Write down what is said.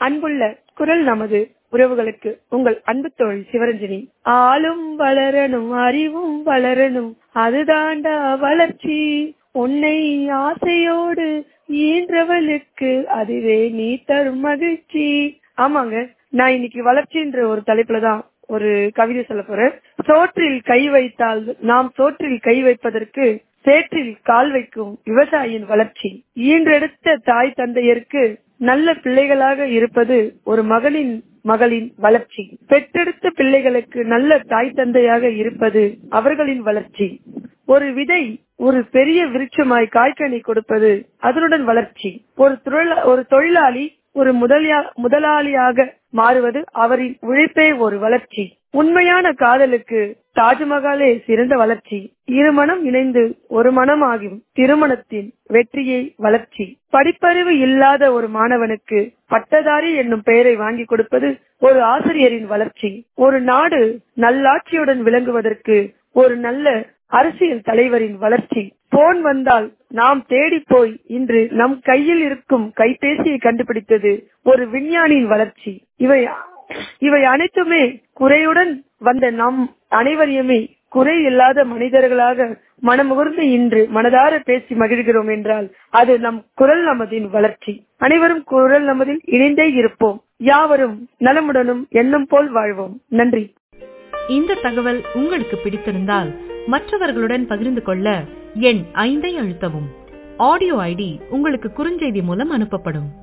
அன்புள்ள குரல் நமது உறவுகளுக்கு உங்கள் அன்பு தோழி சிவரஞ்சனி ஆளும் வளரணும் அறிவும் வளரணும் அதுதாண்டா வளர்ச்சி உன்னை ஆசையோடு ஈன்றவளுக்கு அதுவே நீ தரும் மகிழ்ச்சி ஆமாங்க நான் இன்னைக்கு வளர்ச்சின்ற ஒரு தலைப்புல தான் ஒரு கவிதை சொல்ல போறேன் சோற்றில் கை வைத்தால் நாம் சோற்றில் கை வைப்பதற்கு சேற்றில் கால் வைக்கும் விவசாயியின் வளர்ச்சி ஈன்றெடுத்த தாய் தந்தையருக்கு நல்ல பிள்ளைகளாக இருப்பது ஒரு மகனின் மகளின் வளர்ச்சி பெற்றெடுத்த பிள்ளைகளுக்கு நல்ல தாய் தந்தையாக இருப்பது அவர்களின் வளர்ச்சி ஒரு விதை ஒரு பெரிய விருட்சமாய் காய்கனி கொடுப்பது அதனுடன் வளர்ச்சி ஒரு தொழிலா- ஒரு தொழிலாளி ஒரு முதலியா முதலாளியாக மாறுவது அவரின் உழைப்பே ஒரு வளர்ச்சி உண்மையான காதலுக்கு தாஜ்மஹாலே சிறந்த வளர்ச்சி இருமணம் இணைந்து ஒரு மனமாகும் திருமணத்தின் வெற்றியை வளர்ச்சி படிப்பறிவு இல்லாத ஒரு மாணவனுக்கு பட்டதாரி என்னும் பெயரை வாங்கி கொடுப்பது ஒரு ஆசிரியரின் வளர்ச்சி ஒரு நாடு நல்லாட்சியுடன் விளங்குவதற்கு ஒரு நல்ல அரசியல் தலைவரின் வளர்ச்சி போன் வந்தால் நாம் தேடி போய் இன்று நம் கையில் இருக்கும் கைபேசியை கண்டுபிடித்தது ஒரு விஞ்ஞானியின் வளர்ச்சி இவை இவை அனைத்துமே குறையுடன் வந்த நம் அனைவரையுமே குறை இல்லாத மனிதர்களாக மனமுகர்ந்து இன்று மனதார பேசி மகிழ்கிறோம் என்றால் அது நம் குரல் நமதின் வளர்ச்சி அனைவரும் குரல் நமதில் இணைந்தே இருப்போம் யாவரும் நலமுடனும் எண்ணம் போல் வாழ்வோம் நன்றி இந்த தகவல் உங்களுக்கு பிடித்திருந்தால் மற்றவர்களுடன் பகிர்ந்து கொள்ள எண் ஐந்தை அழுத்தவும் ஆடியோ ஐடி உங்களுக்கு குறுஞ்செய்தி மூலம் அனுப்பப்படும்